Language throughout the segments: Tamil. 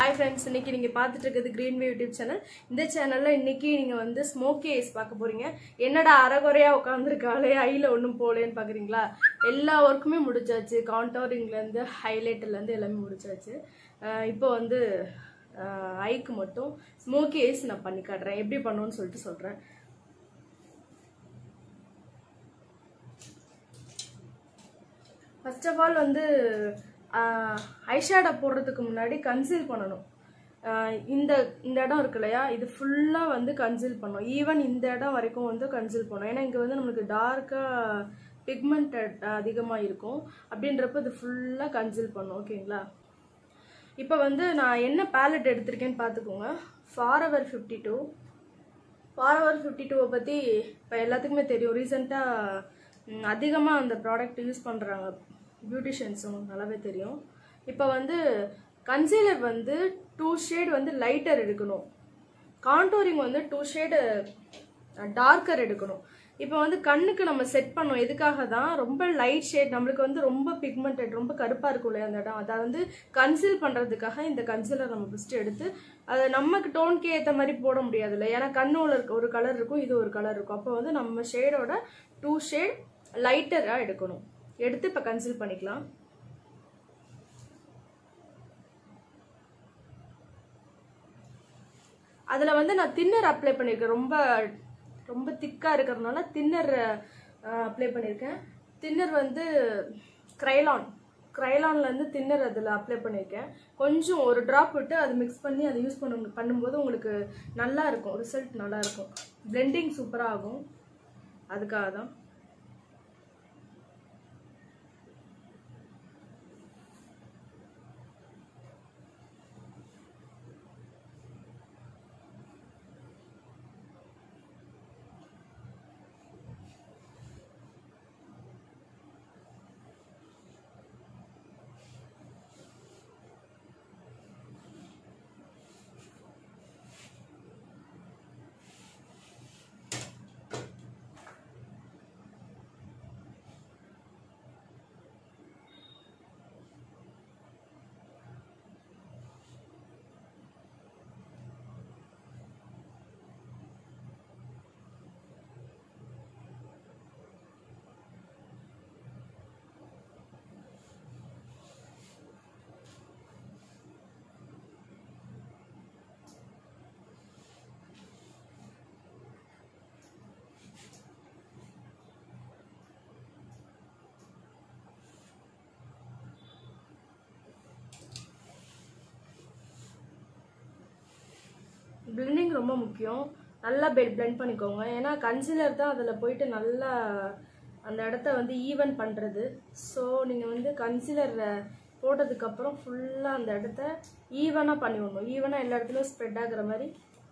ஹாய் ஃப்ரெண்ட்ஸ் இன்னைக்கு நீங்கள் பார்த்துட்டு இருக்கிறது க்ரீன் வே யூடியூப் சேனல் இந்த சேனலில் இன்னைக்கு நீங்கள் வந்து ஸ்மோக்கி ஐஸ் பார்க்க போறீங்க என்னடா அறகுறையாக உட்காந்துருக்காளே ஐயில் ஒன்றும் போலேன்னு பார்க்குறீங்களா எல்லா ஒர்க்குமே முடிச்சாச்சு கான்டோரிங்லேருந்து ஹைலைட்லேருந்து எல்லாமே முடிச்சாச்சு அஹ் இப்போ வந்து அஹ் ஐக்கு மட்டும் ஸ்மோக்கி ஐஸ் நான் பண்ணி காட்டுறேன் எப்படி பண்ணணும்னு சொல்லிட்டு சொல்கிறேன் ஃபர்ஸ்ட் ஆஃப் ஆல் வந்து ஐஷேடோ போடுறதுக்கு முன்னாடி கன்சீல் பண்ணணும் ஆஹ் இந்த இந்த இடம் இருக்கு இல்லையா இது ஃபுல்லாக வந்து கன்சீல் பண்ணணும் ஈவன் இந்த இடம் வரைக்கும் வந்து கன்சீல் பண்ணணும் ஏன்னா இங்கே வந்து நம்மளுக்கு டார்க்காக பிக்மெண்ட் அதிகமாக இருக்கும் அப்படின்றப்ப இது ஃபுல்லாக கன்சீல் பண்ணும் ஓகேங்களா இப்போ வந்து நான் என்ன பேலட் எடுத்திருக்கேன்னு பார்த்துக்கோங்க forever fifty two forever fifty டூவை பற்றி இப்போ எல்லாத்துக்குமே தெரியும் ரீசெண்டாக அதிகமாக அந்த ப்ராடக்ட் யூஸ் பண்ணுறாங்க பியூட்டிஷியன்ஸும் நல்லாவே தெரியும் இப்போ வந்து கன்சீலர் வந்து டூ ஷேட் வந்து லைட்டர் எடுக்கணும் கான்டோரிங் வந்து டூ ஷேடு டார்க்கர் எடுக்கணும் இப்போ வந்து கண்ணுக்கு நம்ம செட் பண்ணோம் எதுக்காக தான் ரொம்ப லைட் ஷேட் நம்மளுக்கு வந்து ரொம்ப பிக்மெண்டட் ரொம்ப கருப்பாக இருக்கும் இல்லையா அந்த இடம் அதை வந்து கன்சீல் பண்ணுறதுக்காக இந்த கன்சீலர் நம்ம ஃபஸ்ட்டு எடுத்து அதை நமக்கு டோனுக்கே ஏற்ற மாதிரி போட முடியாதுல்ல ஏன்னா கண்ணோல இருக்க ஒரு கலர் இருக்கும் இது ஒரு கலர் இருக்கும் அப்போ வந்து நம்ம ஷேடோட டூ ஷேட் லைட்டராக எடுக்கணும் எடுத்து இப்போ கன்சீல் பண்ணிக்கலாம் அதில் வந்து நான் தின்னர் அப்ளை பண்ணியிருக்கேன் ரொம்ப ரொம்ப திக்காக இருக்கிறதுனால தின்னர் அப்ளை பண்ணியிருக்கேன் தின்னர் வந்து க்ரைலான் க்ரைலான்லேருந்து தின்னர் அதில் அப்ளை பண்ணியிருக்கேன் கொஞ்சம் ஒரு ட்ராப் விட்டு அதை மிக்ஸ் பண்ணி அதை யூஸ் பண்ண பண்ணும்போது உங்களுக்கு நல்லா இருக்கும் ரிசல்ட் நல்லா இருக்கும் பிளெண்டிங் சூப்பராக ஆகும் அதுக்காக தான் பிளெண்டிங் ரொம்ப முக்கியம் நல்லா பெட் பிளெண்ட் பண்ணிக்கோங்க ஏன்னா கன்சீலர் தான் அதில் போயிட்டு நல்லா அந்த இடத்த வந்து ஈவன் பண்ணுறது ஸோ நீங்கள் வந்து கன்சீலர் போட்டதுக்கப்புறம் ஃபுல்லாக அந்த இடத்த ஈவனாக பண்ணி விடணும் ஈவனாக எல்லா இடத்துலையும் ஸ்ப்ரெட் ஆகுற மாதிரி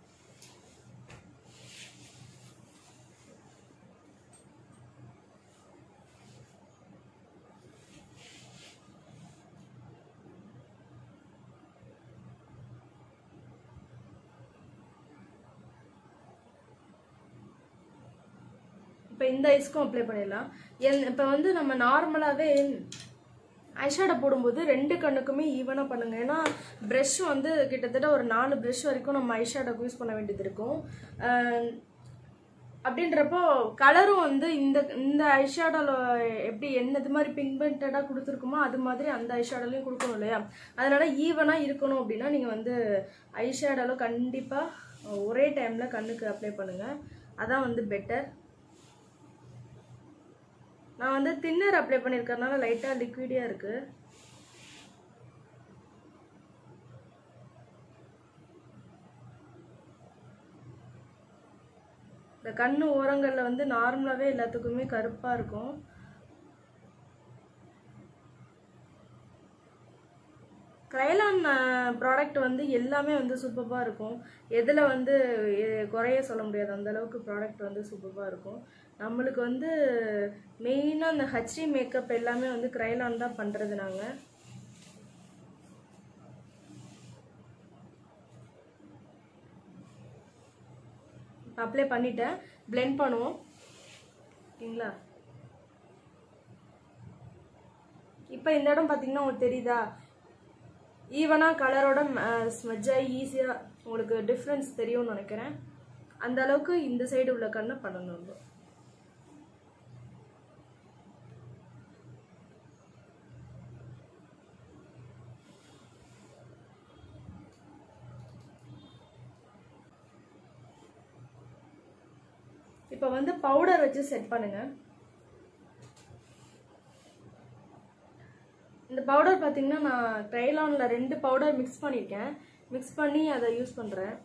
இப்போ இந்த ஐஸ்க்கும் அப்ளை பண்ணிடலாம் என் இப்போ வந்து நம்ம நார்மலாகவே ஐஷேடோ போடும்போது ரெண்டு கண்ணுக்குமே ஈவனாக பண்ணுங்க ஏன்னா ப்ரெஷ் வந்து கிட்டத்தட்ட ஒரு நாலு ப்ரெஷ் வரைக்கும் நம்ம ஐஷேடோக்கு யூஸ் பண்ண வேண்டியது இருக்கும் அஹ் அப்படின்றப்போ கலரும் வந்து இந்த இந்த ஐஷேடோவில் எப்படி என்னது மாதிரி பிக்மெண்டடாக கொடுத்துருக்குமோ அது மாதிரி அந்த ஐஷேடோலையும் கொடுக்கணும் இல்லையா அதனால ஈவனாக இருக்கணும் அப்படின்னா நீங்கள் வந்து ஐஷேடோவில் கண்டிப்பாக ஒரே டைமில் கண்ணுக்கு அப்ளை பண்ணுங்கள் அதான் வந்து பெட்டர் நான் வந்து தின்னர் அப்ளை பண்ணியிருக்கறனால லைட்டாக லிக்விடியாக இருக்குது இந்த கண்ணு ஓரங்களில் வந்து நார்மலாகவே எல்லாத்துக்குமே கருப்பாக இருக்கும் க்ரைலான் ப்ராடக்ட் வந்து எல்லாமே வந்து சூப்பராக இருக்கும் எதில் வந்து எ- குறைய சொல்ல முடியாது அந்த அளவுக்கு ப்ராடக்ட் வந்து சூப்பராக இருக்கும் நம்மளுக்கு வந்து மெயினாக அந்த ஹச்டி மேக்கப் எல்லாமே வந்து க்ரைலான் தான் பண்ணுறது நாங்கள் அப்ளை பண்ணிட்டேன் blend பண்ணுவோம் ஓகேங்களா இப்போ இந்த இடம் பார்த்தீங்கன்னா உங்களுக்கு தெரியுதா ஈவனாக கலரோட ஸ்மெஜ்ஜாகி ஈஸியாக உங்களுக்கு டிஃப்ரென்ஸ் தெரியும்னு நினைக்கிறேன் அந்த அளவுக்கு இந்த சைடு உள்ள கண்ணை பண்ணணும் நம்ம இப்போ வந்து பவுடர் வச்சு செட் பண்ணுங்க இந்த பவுடர் பார்த்தீங்கன்னா நான் ட்ரைலானில் ரெண்டு பவுடர் மிக்ஸ் பண்ணியிருக்கேன் மிக்ஸ் பண்ணி அதை யூஸ் பண்ணுறேன்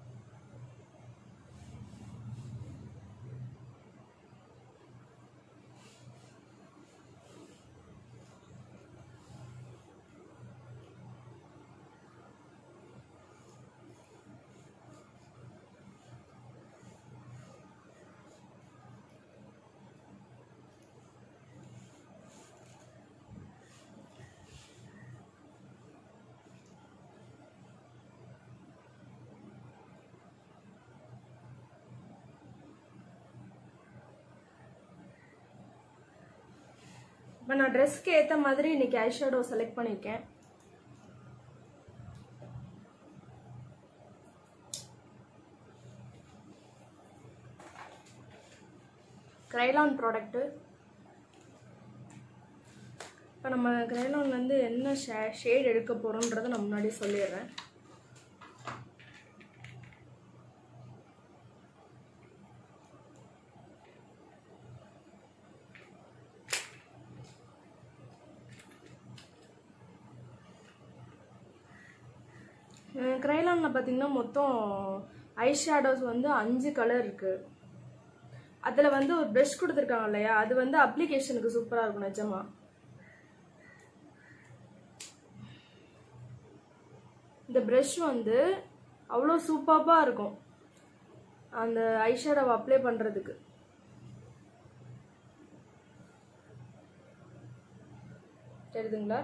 இப்போ நான் ட்ரெஸ்க்கு ஏற்ற மாதிரி இன்னைக்கு ஐஷேடோ செலக்ட் பண்ணியிருக்கேன் கிரைலான் ப்ராடக்ட்டு இப்போ நம்ம கிரைலான் வந்து என்ன ஷே ஷேட் எடுக்க போகிறோன்றதை நான் முன்னாடி சொல்லிடுறேன் கிரைலானில் பார்த்தீங்கன்னா மொத்தம் ஐ ஷேடோஸ் வந்து அஞ்சு கலர் இருக்குது அதில் வந்து ஒரு ப்ரஷ் கொடுத்துருக்காங்க இல்லையா அது வந்து அப்ளிகேஷனுக்கு சூப்பராக இருக்கும் நிஜமா இந்த ப்ரஷ் வந்து அவ்வளோ சூப்பராக இருக்கும் அந்த ஐஷேடோவை அப்ளை பண்ணுறதுக்கு தெரியுதுங்களா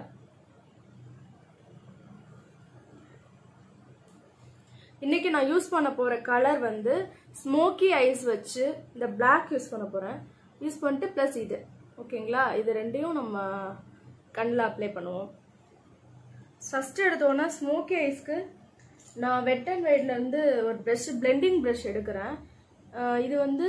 இன்னைக்கு நான் யூஸ் பண்ண போகிற கலர் வந்து ஸ்மோக்கி ஐஸ் வச்சு இந்த Black யூஸ் பண்ண போகிறேன் யூஸ் பண்ணிட்டு ப்ளஸ் இது ஓகேங்களா இது ரெண்டையும் நம்ம கண்ணில் அப்ளை பண்ணுவோம் ஃபஸ்ட்டு எடுத்தோன்னா ஸ்மோக்கி ஐஸ்க்கு நான் வெட் அண்ட் இருந்து ஒரு ப்ரஷ் பிளெண்டிங் ப்ரஷ் எடுக்கிறேன் அஹ் இது வந்து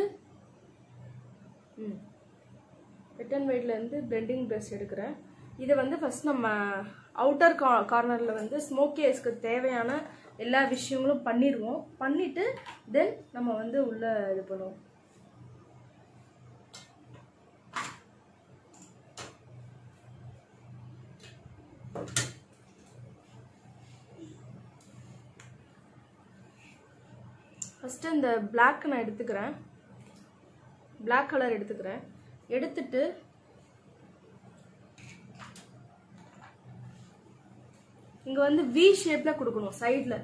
ம் வெட் அண்ட் இருந்து பிளெண்டிங் ப்ரஷ் எடுக்கிறேன் இது வந்து ஃபஸ்ட் நம்ம அவுட்டர் கா கார்னரில் வந்து ஸ்மோக்கி ஐஸ்க்கு தேவையான எல்லா விஷயங்களும் பண்ணிடுவோம் பண்ணிட்டு தென் நம்ம வந்து உள்ள இது பண்ணுவோம் ஃபஸ்ட்டு இந்த பிளாக் நான் எடுத்துக்கிறேன் Black கலர் எடுத்துக்கிறேன் எடுத்துட்டு இங்க வந்து வி ஷேப்ல கொடுக்கணும் சைடுல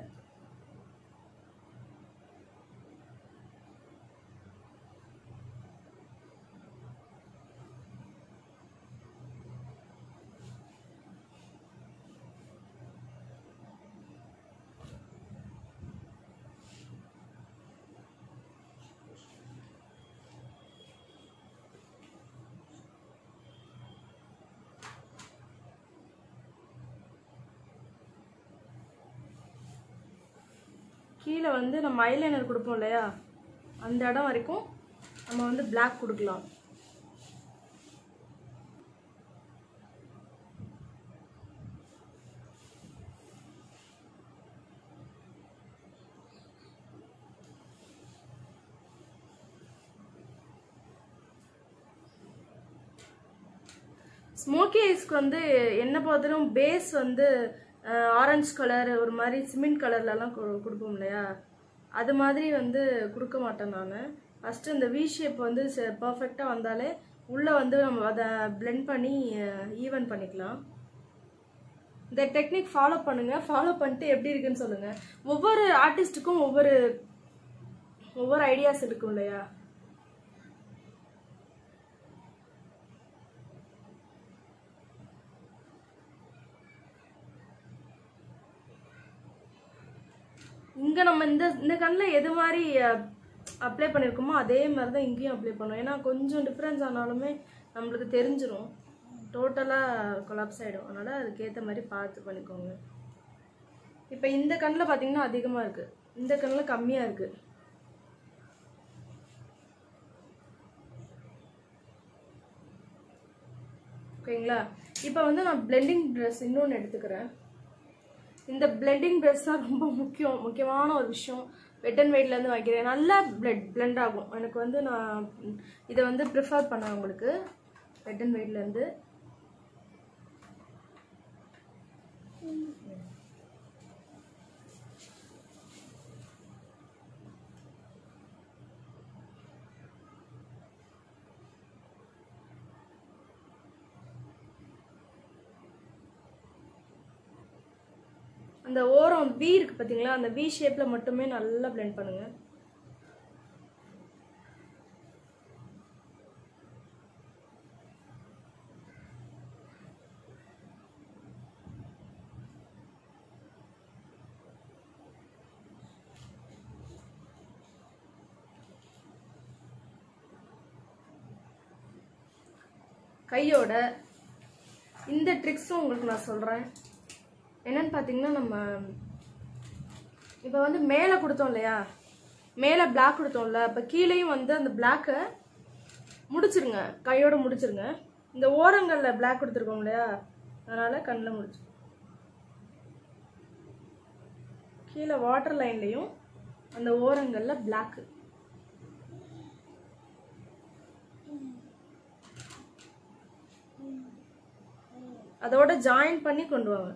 கீழே வந்து நம்ம ஐலைனர் கொடுப்போம் இல்லையா அந்த இடம் வரைக்கும் நம்ம வந்து Black கொடுக்கலாம் ஸ்மோக்கி ஐஸ்க்கு வந்து என்ன பொறுத்தவரைக்கும் பேஸ் வந்து ஆரஞ்சு கலர் ஒரு மாதிரி சிமெண்ட் கலர்லலாம் கொடுப்போம் இல்லையா அது மாதிரி வந்து கொடுக்க மாட்டேன் நான் ஃபஸ்ட்டு இந்த வி ஷேப் வந்து பர்ஃபெக்டாக வந்தாலே உள்ளே வந்து நம்ம அதை blend பண்ணி ஈவன் பண்ணிக்கலாம் இந்த டெக்னிக் ஃபாலோ பண்ணுங்க ஃபாலோ பண்ணிட்டு எப்படி இருக்குன்னு சொல்லுங்க ஒவ்வொரு ஆர்டிஸ்ட்டுக்கும் ஒவ்வொரு ஒவ்வொரு ஐடியாஸ் இருக்கும் இல்லையா இங்கே நம்ம இந்த இந்த கண்ணில் எது மாதிரி அப்ளை பண்ணியிருக்கோமோ அதே மாதிரி தான் இங்கேயும் அப்ளை பண்ணுவோம் ஏன்னா கொஞ்சம் டிஃப்ரென்ஸ் ஆனாலுமே நம்மளுக்கு தெரிஞ்சிரும் டோட்டலாக கொலாப்ஸ் ஆகிடும் அதனால் அதுக்கேற்ற மாதிரி பார்த்து பண்ணிக்கோங்க இப்போ இந்த கண்ணில் பார்த்தீங்கன்னா அதிகமாக இருக்கு இந்த கண்ணில் கம்மியாக இருக்கு ஓகேங்களா இப்போ வந்து நான் பிளெண்டிங் ப்ரஷ் இன்னொன்று எடுத்துக்கிறேன் இந்த பிளெண்டிங் ப்ரஷ் தான் ரொம்ப முக்கியம் முக்கியமான ஒரு விஷயம் வெட் அண்ட் வெயிட்லேருந்து வைக்கிறேன் நல்லா பிளட் பிளெண்ட் ஆகும் எனக்கு வந்து நான் இதை வந்து ப்ரிஃபர் பண்ணேன் உங்களுக்கு வெட் அண்ட் வெயிட்லேருந்து அந்த ஓரம் வி இருக்கு பார்த்தீங்களா அந்த வி ஷேப்பில் மட்டுமே நல்லா blend பண்ணுங்க கையோட இந்த ட்ரிக்ஸும் உங்களுக்கு நான் சொல்கிறேன் என்னன்னு பார்த்தீங்கன்னா நம்ம இப்போ வந்து மேலே கொடுத்தோம் இல்லையா மேலே பிளாக் கொடுத்தோம்ல இப்போ கீழேயும் வந்து அந்த பிளாக்கை முடிச்சிருங்க கையோட முடிச்சிருங்க இந்த ஓரங்களில் பிளாக் கொடுத்துருக்கோம் இல்லையா அதனால் கண்ணில் முடிச்சு கீழே வாட்டர் லைன்லேயும் அந்த ஓரங்களில் பிளாக்கு அதோட ஜாயின் பண்ணி கொண்டு வாங்க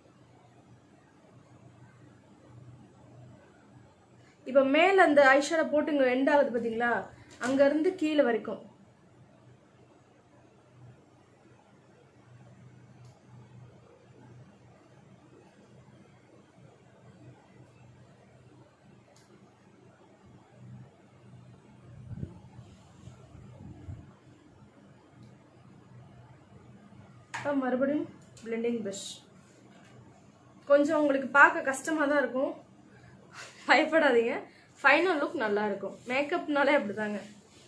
இப்போ மேல அந்த ஐஷேடை போட்டு இங்க எண்ட் ஆகுது பாத்தீங்களா அங்க இருந்து கீழே வரைக்கும் அப்ப மறுபடியும் பிளெண்டிங் ப்ரஷ் கொஞ்சம் உங்களுக்கு பார்க்க கஷ்டமாக தான் இருக்கும் பயப்படாதீங்க ஃபைனல் லுக் நல்லா இருக்கும் மேக்கப்னாலே அப்படிதாங்க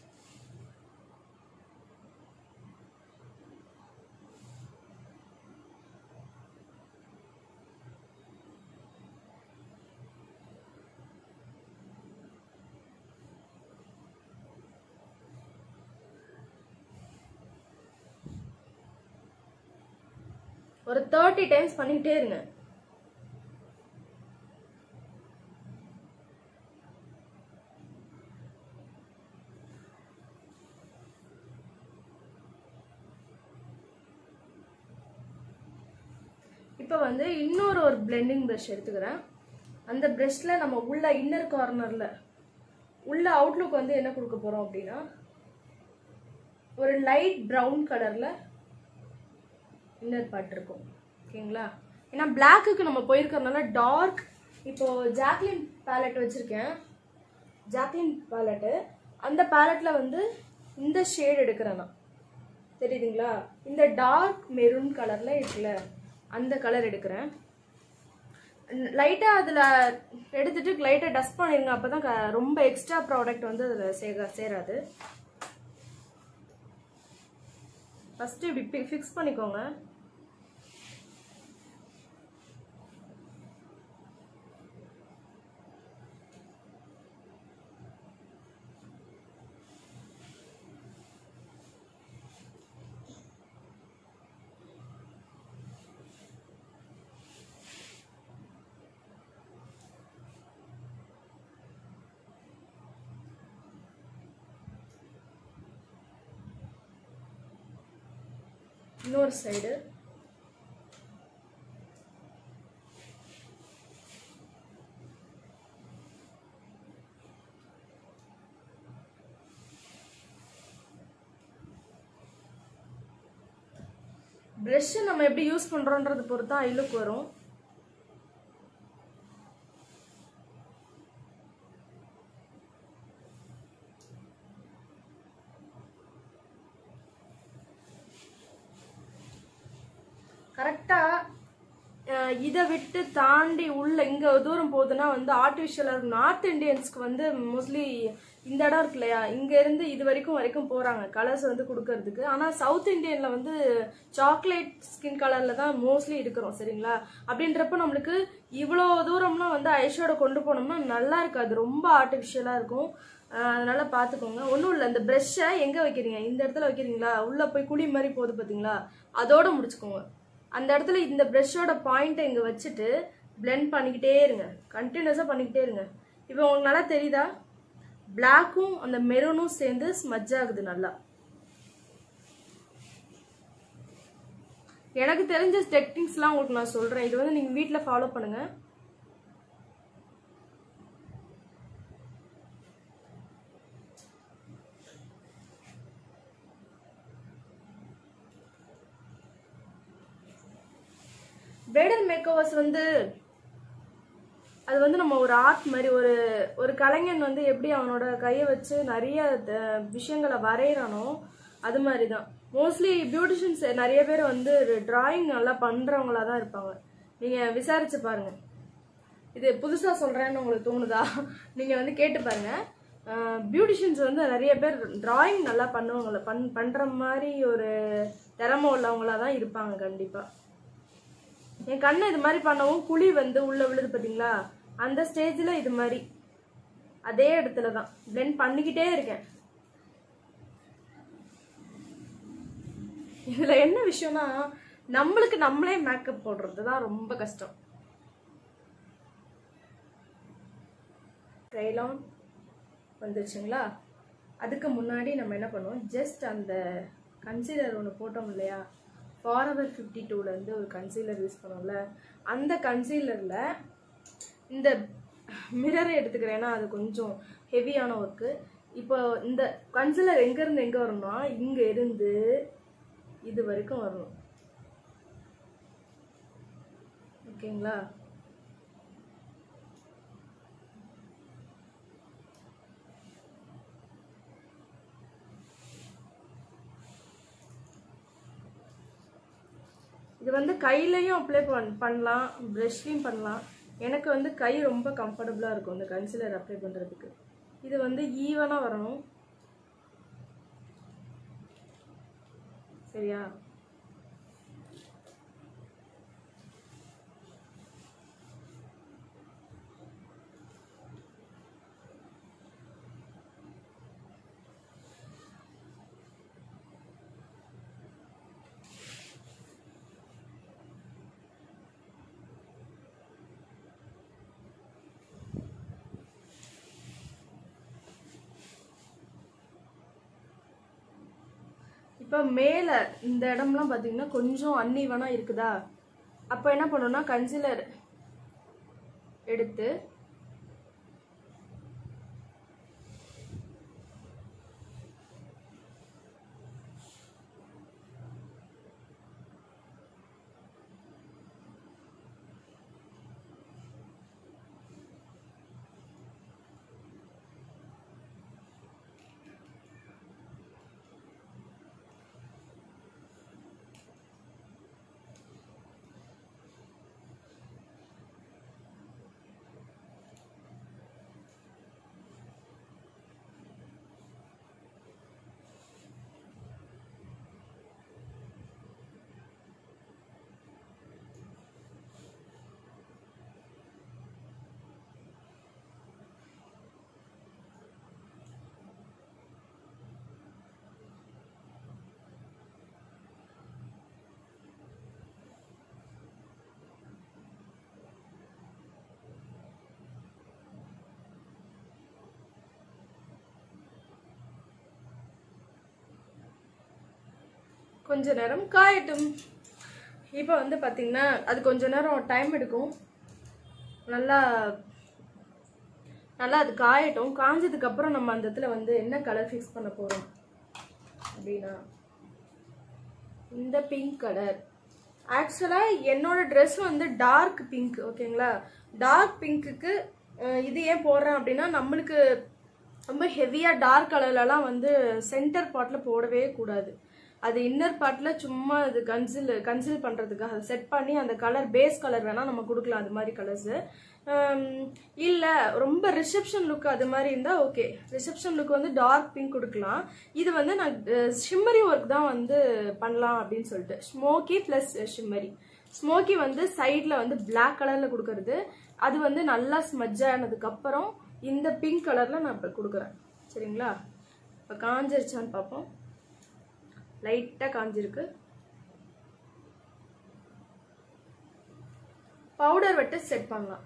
ஒரு தேர்ட்டி டைம்ஸ் பண்ணிக்கிட்டே இருங்க இப்போ வந்து இன்னொரு ஒரு பிளெண்டிங் ப்ரஷ் எடுத்துக்கிறேன் அந்த ப்ரஷ்ல நம்ம உள்ள இன்னர் கார்னர்ல உள்ள அவுட்லுக் வந்து என்ன கொடுக்க போறோம் அப்படின்னா ஒரு லைட் ப்ரௌன் கலர்ல இன்னர் பார்ட் இருக்கும் ஓகேங்களா ஏன்னா பிளாக்குக்கு நம்ம போயிருக்கறனால டார்க் இப்போ ஜாக்லின் பேலட் வச்சிருக்கேன் ஜாக்லின் பேலட்டு அந்த பேலட்ல வந்து இந்த ஷேட் எடுக்கிறேன் நான் தெரியுதுங்களா இந்த டார்க் மெரூன் கலர்ல இருக்குல்ல அந்த கலர் எடுக்கிறேன் லைட்டா அதுல எடுத்துட்டு லைட்டா டஸ்ட் பண்ணிருங்க அப்பதான் க- ரொம்ப எக்ஸ்ட்ரா ப்ராடக்ட் வந்து அதுல சேர சேராது ஃபர்ஸ்ட் இப்படி ஃபிக்ஸ் பண்ணிக்கோங்க இன்னொரு சைடு ப்ரஷ் நம்ம எப்படி யூஸ் பண்றோன்றது பொறுத்து தான் ஐலுக்கு வரும் கரெக்டா அஹ் இதை விட்டு தாண்டி உள்ள இங்க தூரம் போகுதுன்னா வந்து ஆர்டிஃபிஷியலா இருக்கும் நார்த் இந்தியன்ஸ்க்கு வந்து மோஸ்ட்லி இந்த இடம் இருக்கு இல்லையா இங்க இருந்து இது வரைக்கும் வரைக்கும் போறாங்க கலர்ஸ் வந்து கொடுக்கறதுக்கு ஆனா சவுத் இந்தியன்ல வந்து சாக்லேட் ஸ்கின் கலர்ல தான் மோஸ்ட்லி இருக்கிறோம் சரிங்களா அப்படின்றப்ப நம்மளுக்கு இவ்வளோ தூரம்லாம் வந்து ஐஷோட கொண்டு போனோம்னா நல்லா இருக்காது ரொம்ப ஆர்டிஃபிஷியலா இருக்கும் அஹ் அதனால பாத்துக்கோங்க ஒன்றும் இல்லை இந்த ப்ரெஷ்ஷை எங்க வைக்கிறீங்க இந்த இடத்துல வைக்கிறீங்களா உள்ள போய் குழி மாதிரி போகுது பாத்தீங்களா அதோட முடிச்சுக்கோங்க அந்த இடத்துல இந்த ப்ரெஷ்ஷோட பாயிண்ட்டை இங்கே வச்சுட்டு blend பண்ணிக்கிட்டே இருங்க கண்டினியூஸாக பண்ணிக்கிட்டே இருங்க இப்போ உங்களுக்கு நல்லா தெரியுதா பிளாக்கும் அந்த மெரூனும் சேர்ந்து ஸ்மஜ் ஆகுது நல்லா எனக்கு தெரிஞ்ச டெக்னிக்ஸ்லாம் உங்களுக்கு நான் சொல்கிறேன் இது வந்து நீங்கள் வீட்டில் ஃபாலோ பண்ணுங்க பிரைடல் மேக்கோவர்ஸ் வந்து அது வந்து நம்ம ஒரு ஆர்ட் மாதிரி ஒரு ஒரு கலைஞன் வந்து எப்படி அவனோட கையை வச்சு நிறைய த- விஷயங்களை வரைகிறானோ அது மாதிரி தான் மோஸ்ட்லி பியூட்டிஷியன்ஸ் நிறைய பேர் வந்து டிராயிங் நல்லா பண்ணுறவங்களா தான் இருப்பாங்க நீங்கள் விசாரிச்சு பாருங்க இது புதுசாக சொல்கிறேன்னு உங்களுக்கு தோணுதா நீங்கள் வந்து கேட்டு பாருங்க பியூட்டிஷியன்ஸ் வந்து நிறைய பேர் டிராயிங் நல்லா பண்ணுவாங்கள பண் பண்ணுற மாதிரி ஒரு திறமை உள்ளவங்களா தான் இருப்பாங்க கண்டிப்பாக என் கண்ணை இது மாதிரி பண்ணவும் குழி வந்து உள்ள விழுது பாத்தீங்களா அந்த ஸ்டேஜ்ல இது மாதிரி அதே இடத்துல தான் blend பண்ணிக்கிட்டே இருக்கேன் இதுல என்ன விஷயம்னா நம்மளுக்கு நம்மளே மேக்கப் போடுறது தான் ரொம்ப கஷ்டம் கைலான் வந்துருச்சுங்களா அதுக்கு முன்னாடி நம்ம என்ன பண்ணுவோம் ஜஸ்ட் அந்த கன்சீலர் ஒன்று போட்டோம் இல்லையா ஃபாரவர் ஃபிஃப்டி டூலேருந்து ஒரு கன்சீலர் யூஸ் பண்ணோம்ல அந்த கன்சீலரில் இந்த மிரரை எடுத்துக்கிறேன் ஏன்னா அது கொஞ்சம் ஹெவியான ஒர்க்கு இப்போ இந்த கன்சீலர் எங்கேருந்து எங்கே வரணும்னா இங்கே இருந்து இது வரைக்கும் வரணும் ஓகேங்களா இது வந்து கையிலையும் அப்ளை பண் பண்ணலாம் ப்ரஷ்லையும் பண்ணலாம் எனக்கு வந்து கை ரொம்ப கம்ஃபர்டபுளாக இருக்கும் இந்த கன்சிலர் அப்ளை பண்ணுறதுக்கு இது வந்து ஈவனாக வரணும் சரியா இப்போ மேலே இந்த இடம்லாம் பார்த்தீங்கன்னா கொஞ்சம் அன்இவனாக இருக்குதா அப்போ என்ன பண்ணணும்னா கன்சிலர் எடுத்து கொஞ்ச நேரம் காயட்டும் இப்போ வந்து பார்த்தீங்கன்னா அது கொஞ்ச நேரம் டைம் எடுக்கும் நல்லா நல்லா அது காயட்டும் காஞ்சதுக்கு அப்புறம் நம்ம அந்த இடத்துல வந்து என்ன கலர் ஃபிக்ஸ் பண்ண போறோம் அப்படின்னா இந்த பிங்க் கலர் ஆக்சுவலாக என்னோட ட்ரெஸ் வந்து டார்க் பிங்க் ஓகேங்களா டார்க் பிங்க்குக்கு இது ஏன் போடுறேன் அப்படின்னா நம்மளுக்கு ரொம்ப ஹெவியாக டார்க் கலர்லலாம் வந்து சென்டர் பாட்டில் போடவே கூடாது அது இன்னர் பார்ட்டில் சும்மா அது கன்சில் கன்சில் பண்ணுறதுக்காக செட் பண்ணி அந்த கலர் பேஸ் கலர் வேணால் நம்ம கொடுக்கலாம் அது மாதிரி கலர்ஸு இல்லை ரொம்ப ரிசப்ஷன் லுக் அது மாதிரி இருந்தால் ஓகே ரிசப்ஷன் லுக் வந்து டார்க் பிங்க் கொடுக்கலாம் இது வந்து நான் ஷிம்மரி ஒர்க் தான் வந்து பண்ணலாம் அப்படின்னு சொல்லிட்டு ஸ்மோக்கி ப்ளஸ் ஷிம்மரி ஸ்மோக்கி வந்து சைடில் வந்து Black கலரில் கொடுக்கறது அது வந்து நல்லா ஸ்மஜ் ஆனதுக்கப்புறம் இந்த பிங்க் கலரில் நான் இப்போ கொடுக்குறேன் சரிங்களா இப்போ காஞ்சிருச்சான்னு பார்ப்போம் லைட்டாக காஞ்சிருக்கு பவுடர் விட்டு செட் பண்ணலாம்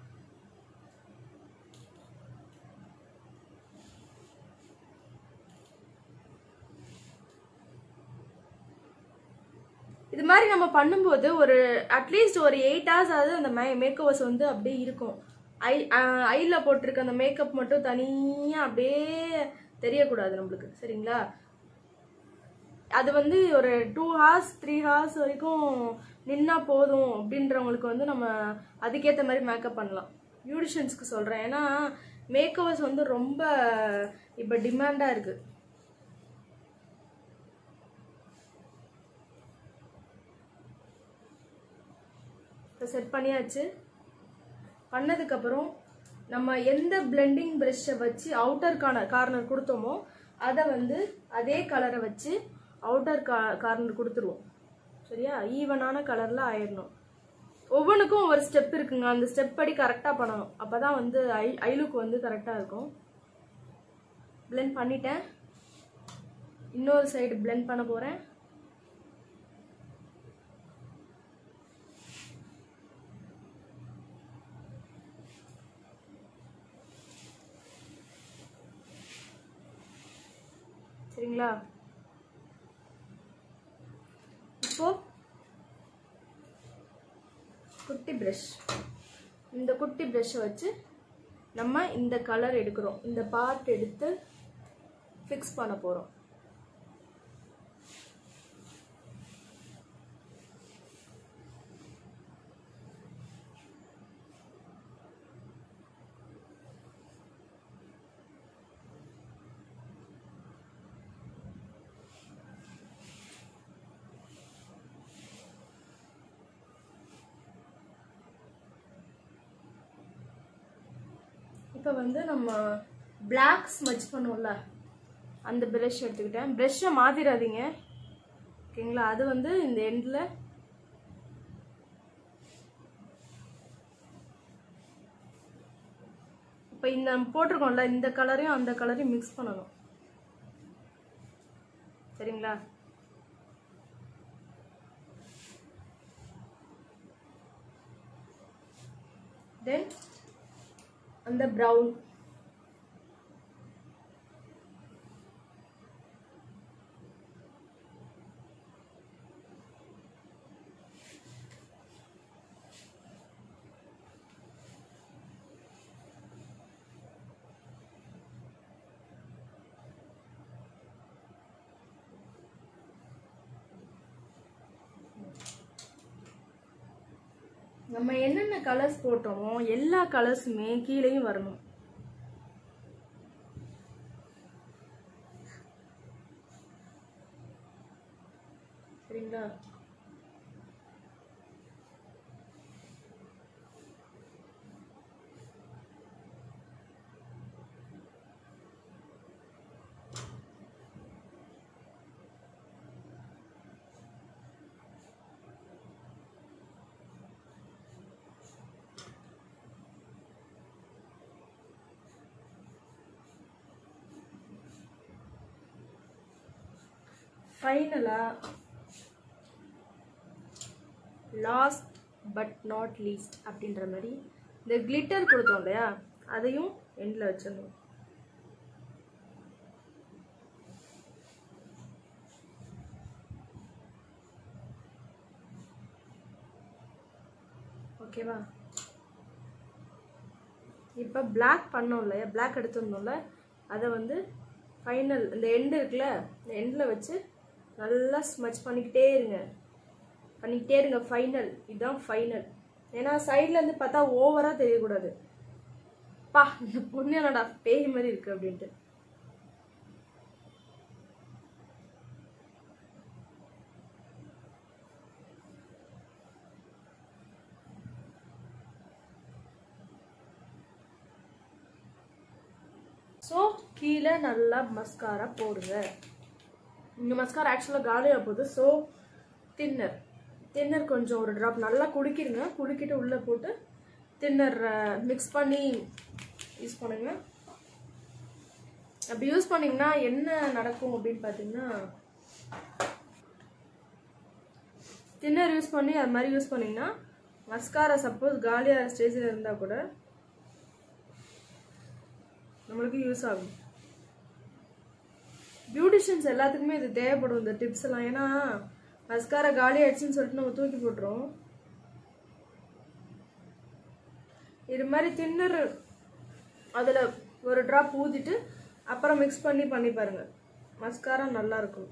இது மாதிரி நம்ம பண்ணும்போது ஒரு அட்லீஸ்ட் ஒரு எயிட் ஹவர்ஸ் ஆகுது அந்த மே மேக்கப்ஸ் வந்து அப்படியே இருக்கும் ஐ ஐயில் போட்டிருக்க அந்த மேக்கப் மட்டும் தனியாக அப்படியே தெரியக்கூடாது நம்மளுக்கு சரிங்களா அது வந்து ஒரு டூ ஹார்ஸ் த்ரீ ஹார்ஸ் வரைக்கும் நின்னா போதும் அப்படின்றவங்களுக்கு வந்து நம்ம அதுக்கேற்ற மாதிரி மேக்கப் பண்ணலாம் பியூட்டிஷியன்ஸ்க்கு சொல்கிறேன் ஏன்னா மேக்கப்ஸ் வந்து ரொம்ப இப்போ டிமாண்டாக இருக்குது இப்போ செட் பண்ணியாச்சு பண்ணதுக்கப்புறம் நம்ம எந்த பிளெண்டிங் ப்ரெஷ்ஷை வச்சு அவுட்டர் கார்னர் கார்னர் கொடுத்தோமோ அதை வந்து அதே கலரை வச்சு அவுட்டர் கா கார்னர் கொடுத்துருவோம் சரியா ஈவனான கலரில் ஆயிடணும் ஒவ்வொன்றுக்கும் ஒரு ஸ்டெப் இருக்குங்க அந்த ஸ்டெப் படி கரெக்டாக பண்ணணும் அப்போ தான் வந்து ஐ ஐலுக்கு வந்து கரெக்டாக இருக்கும் பிளெண்ட் பண்ணிட்டேன் இன்னொரு சைடு பிளெண்ட் பண்ண போகிறேன் சரிங்களா இப்போ குட்டி ப்ரஷ் இந்த குட்டி ப்ரஷ்ஷை வச்சு நம்ம இந்த கலர் எடுக்கிறோம் இந்த பார்ட் எடுத்து ஃபிக்ஸ் பண்ண போகிறோம் இப்போ வந்து நம்ம பிளாக் ஸ்மச் பண்ணுவோம்ல அந்த ப்ரஷ் எடுத்துக்கிட்டேன் ப்ரஷ்ஷை மாற்றிடாதீங்க ஓகேங்களா அது வந்து இந்த எண்டில் இப்போ இந்த போட்டிருக்கோம்ல இந்த கலரையும் அந்த கலரையும் மிக்ஸ் பண்ணணும் சரிங்களா தென் அந்த ப்ரௌன் நம்ம என்னென்ன கலர்ஸ் போட்டோமோ எல்லா கலர்ஸுமே கீழேயும் வரணும் சரிங்களா ஃபைனலாக லாஸ்ட் பட் நாட் லீஸ்ட் அப்படின்ற மாதிரி இந்த கிளிட்டர் கொடுத்தோம் இல்லையா அதையும் எண்டில் வச்சிடணும் ஓகேவா இப்போ பிளாக் பண்ணோம் இல்லையா பிளாக் எடுத்துருந்தோம்ல அதை வந்து ஃபைனல் இந்த எண்டு இருக்குல்ல இந்த எண்டில் வச்சு நல்லா ஸ்மச் பண்ணிக்கிட்டே இருங்க பண்ணிக்கிட்டே இருங்க ஃபைனல் இதுதான் ஃபைனல் ஏன்னா சைடில் இருந்து பார்த்தா ஓவராக தெரியக்கூடாது பா இந்த பொண்ணு என்னடா பேய் மாதிரி இருக்கு அப்படின்ட்டு ஸோ கீழே நல்லா மஸ்காரா போடுங்க இந்த மஸ்காரா ஆக்சுவலாக காலியாக போகுது ஸோ தின்னர் தின்னர் கொஞ்சம் ஒரு ட்ராப் நல்லா குடிக்கிடுங்க குடிக்கிட்டு உள்ளே போட்டு தின்னர் மிக்ஸ் பண்ணி யூஸ் பண்ணுங்க அப்படி யூஸ் பண்ணிங்கன்னா என்ன நடக்கும் அப்படின்னு பார்த்தீங்கன்னா தின்னர் யூஸ் பண்ணி அது மாதிரி யூஸ் பண்ணிங்கன்னா மஸ்காரா சப்போஸ் காலியாக ஸ்டேஜில் இருந்தால் கூட நம்மளுக்கு யூஸ் ஆகும் பியூட்டிஷியன்ஸ் எல்லாத்துக்குமே இது தேவைப்படும் இந்த டிப்ஸ் எல்லாம் ஏன்னா மஸ்காரா காலி ஆயிடுச்சுன்னு சொல்லிட்டு நம்ம தூக்கி போட்டுரும் இது மாதிரி தின்னர் அதில் ஒரு ட்ராப் ஊற்றிட்டு அப்புறம் மிக்ஸ் பண்ணி பண்ணி பாருங்க மஸ்காரா நல்லா இருக்கும்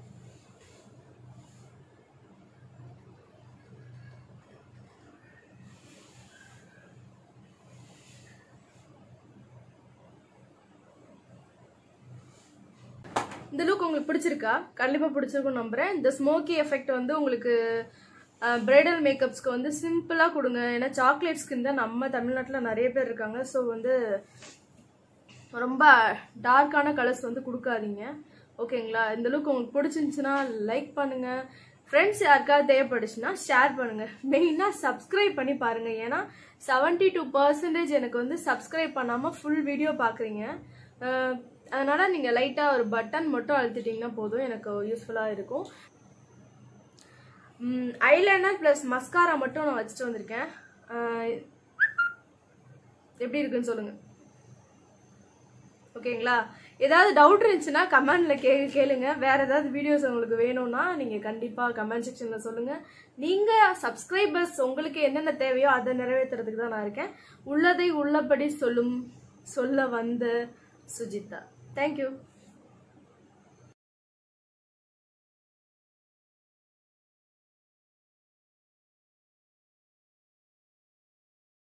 இந்த லுக் உங்களுக்கு பிடிச்சிருக்கா கண்டிப்பா பிடிச்சிருக்கும் நம்புறேன் இந்த ஸ்மோக்கி எஃபெக்ட் வந்து உங்களுக்கு பிரைடல் மேக்கப்ஸ்க்கு வந்து சிம்பிளா கொடுங்க ஏன்னா சாக்லேட் ஸ்கின் தான் நம்ம தமிழ்நாட்டில் நிறைய பேர் இருக்காங்க ஸோ வந்து ரொம்ப டார்க்கான கலர்ஸ் வந்து கொடுக்காதீங்க ஓகேங்களா இந்த லுக் உங்களுக்கு பிடிச்சிருந்துச்சுன்னா லைக் பண்ணுங்க ஃப்ரெண்ட்ஸ் யாருக்காவது தேவைப்படுச்சுன்னா ஷேர் பண்ணுங்க மெயினாக சப்ஸ்கிரைப் பண்ணி பாருங்க ஏன்னா செவன்டி டூ பர்சன்டேஜ் எனக்கு வந்து சப்ஸ்கிரைப் பண்ணாமல் ஃபுல் வீடியோ பார்க்குறீங்க அதனால நீங்கள் லைட்டாக ஒரு பட்டன் மட்டும் அழுத்திட்டிங்கன்னா போதும் எனக்கு யூஸ்ஃபுல்லாக இருக்கும் ஐலைனர் ப்ளஸ் மஸ்காரா மட்டும் நான் வச்சுட்டு வந்திருக்கேன் அஹ் எப்படி இருக்குன்னு சொல்லுங்கள் ஓகேங்களா ஏதாவது டவுட் இருந்துச்சுன்னா கமெண்ட்ல கே கேளுங்க வேற ஏதாவது வீடியோஸ் உங்களுக்கு வேணும்னா நீங்க கண்டிப்பா கமெண்ட் செக்ஷன்ல சொல்லுங்க நீங்க சப்ஸ்கிரைபர்ஸ் உங்களுக்கு என்னென்ன தேவையோ அதை நிறைவேற்றுறதுக்கு தான் நான் இருக்கேன் உள்ளதை உள்ளபடி சொல்லும் சொல்ல வந்த சுஜிதா தேங்க்யூ